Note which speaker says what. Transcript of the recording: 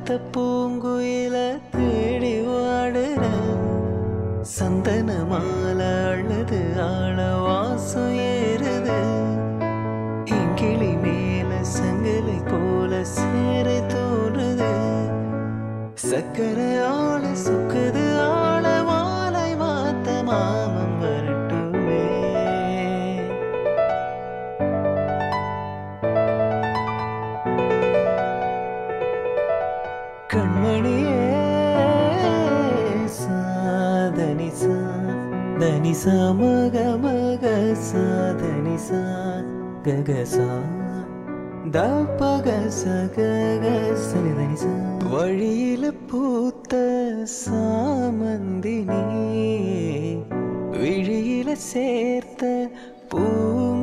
Speaker 1: பார்த்த பூங்குயில தேடி வாடுற சந்தன மாலை அழுது ஆழ வாசம் ஏறுது இங்கிளி மேல சங்கிலி போல சேரை தோன்றுது சக்கரை ஆள சுக்குது ஆள மாலை மாத்த மாமம் வரட்டுமே கண்மணியே சாதனி சா தனி சா மக மக சாதனி சா கக சா தப்பக சகக சனி தனி சா வழியில பூத்த சாமந்தினி விழியில சேர்த்த பூ